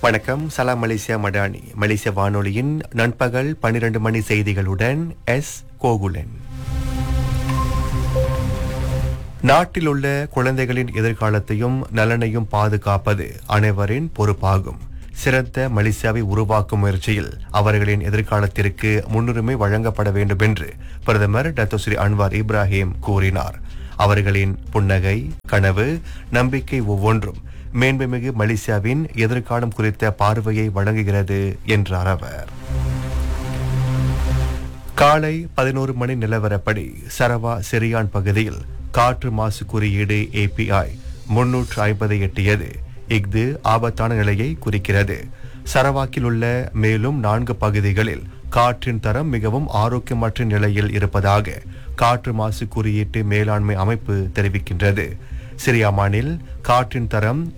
வணக்கம் சலாம் மலேசியா மடானி மலேசிய வானொலியின் நண்பகல் 12 மணி செய்திகளுடன் எஸ் கோகுலன் நாட்டில் உள்ள குழந்தைகளின் எதிர்காலத்தையும் நலனையும் பாதுகாப்பது அனைவரின் பொறுப்பாகும் சிறந்த மலேசியாவை உருவாக்கும் முயற்சியில் அவர்களின் எதிர்காலத்திற்கு முன்னுரிமை வழங்கப்பட வேண்டும் என்று பிரதமர் டத்தோ ஸ்ரீ அன்வார் இப்ராஹிம் கூறினார் அவர்களின் புன்னகை கனவு நம்பிக்கை ஒவ்வொன்றும் மேன்மைமிகு மலேசியாவின் எதிர்காலம் குறித்த பார்வையை வழங்குகிறது என்றார் அவர் காலை பதினோரு மணி நிலவரப்படி சரவா சிரியான் பகுதியில் காற்று மாசு குறியீடு ஏபிஐ முன்னூற்று ஐம்பதை எட்டியது இஃது ஆபத்தான நிலையை குறிக்கிறது சரவாக்கில் உள்ள மேலும் நான்கு பகுதிகளில் காற்றின் தரம் மிகவும் ஆரோக்கியமற்ற நிலையில் இருப்பதாக காற்று மாசு குறியீட்டு மேலாண்மை அமைப்பு தெரிவிக்கின்றது சிரியாமானில் காற்றின் தரம்